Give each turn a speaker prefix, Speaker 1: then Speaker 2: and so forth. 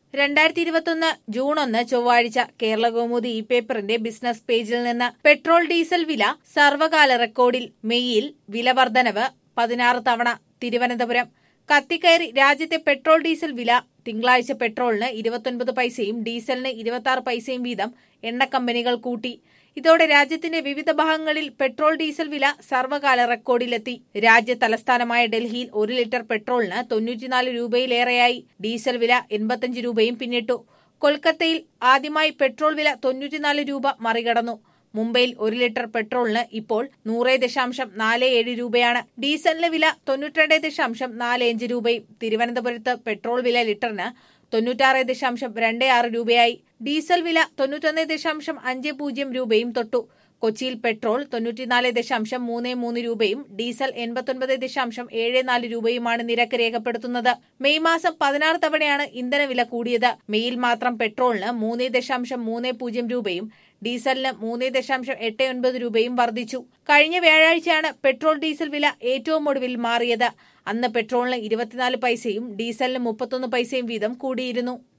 Speaker 1: രണ്ടായിരത്തി ഇരുപത്തൊന്ന് ജൂൺ ഒന്ന് ചൊവ്വാഴ്ച കേരള കൗമുദി ഇ പേപ്പറിന്റെ ബിസിനസ് പേജിൽ നിന്ന് പെട്രോൾ ഡീസൽ വില സർവകാല റെക്കോർഡിൽ മെയ്യിൽ വില വർധനവ് പതിനാറ് തവണ തിരുവനന്തപുരം കത്തിക്കയറി രാജ്യത്തെ പെട്രോൾ ഡീസൽ വില തിങ്കളാഴ്ച പെട്രോളിന് ഇരുപത്തൊൻപത് പൈസയും ഡീസലിന് ഇരുപത്തി ആറ് പൈസയും വീതം എണ്ണ കമ്പനികൾ കൂട്ടി ഇതോടെ രാജ്യത്തിന്റെ വിവിധ ഭാഗങ്ങളിൽ പെട്രോൾ ഡീസൽ വില സർവകാല റെക്കോർഡിലെത്തി രാജ്യ തലസ്ഥാനമായ ഡൽഹിയിൽ ഒരു ലിറ്റർ പെട്രോളിന് തൊണ്ണൂറ്റിനാല് രൂപയിലേറെയായി ഡീസൽ വില എൺപത്തഞ്ച് രൂപയും പിന്നിട്ടു കൊൽക്കത്തയിൽ ആദ്യമായി പെട്രോൾ വില തൊണ്ണൂറ്റിനാല് രൂപ മറികടന്നു മുംബൈയിൽ ഒരു ലിറ്റർ പെട്രോളിന് ഇപ്പോൾ നൂറ് ദശാംശം നാല് ഏഴ് രൂപയാണ് ഡീസലിന് വില തൊണ്ണൂറ്റിരണ്ട് ദശാംശം നാല് അഞ്ച് രൂപയും തിരുവനന്തപുരത്ത് പെട്രോൾ വില ലിറ്ററിന് തൊണ്ണൂറ്റാറ് ദശാംശം രണ്ട് ആറ് രൂപയായി ഡീസൽ വില തൊണ്ണൂറ്റൊന്ന് ദശാംശം അഞ്ച് പൂജ്യം രൂപയും തൊട്ടു കൊച്ചിയിൽ പെട്രോൾ തൊണ്ണൂറ്റിനാല് ദശാംശം മൂന്ന് മൂന്ന് രൂപയും ഡീസൽ എൺപത്തൊൻപത് ദശാംശം ഏഴ് നാല് രൂപയുമാണ് നിരക്ക് രേഖപ്പെടുത്തുന്നത് മെയ് മാസം പതിനാറ് തവണയാണ് ഇന്ധനവില കൂടിയത് മെയ്യിൽ മാത്രം പെട്രോളിന് മൂന്ന് ദശാംശം മൂന്ന് പൂജ്യം രൂപയും ഡീസലിന് മൂന്ന് ദശാംശം എട്ട് ഒൻപത് രൂപയും വർദ്ധിച്ചു കഴിഞ്ഞ വ്യാഴാഴ്ചയാണ് പെട്രോൾ ഡീസൽ വില ഏറ്റവും ഒടുവിൽ മാറിയത് അന്ന് പെട്രോളിന് ഇരുപത്തിനാല് പൈസയും ഡീസലിന് മുപ്പത്തൊന്ന് പൈസയും വീതം കൂടിയിരുന്നു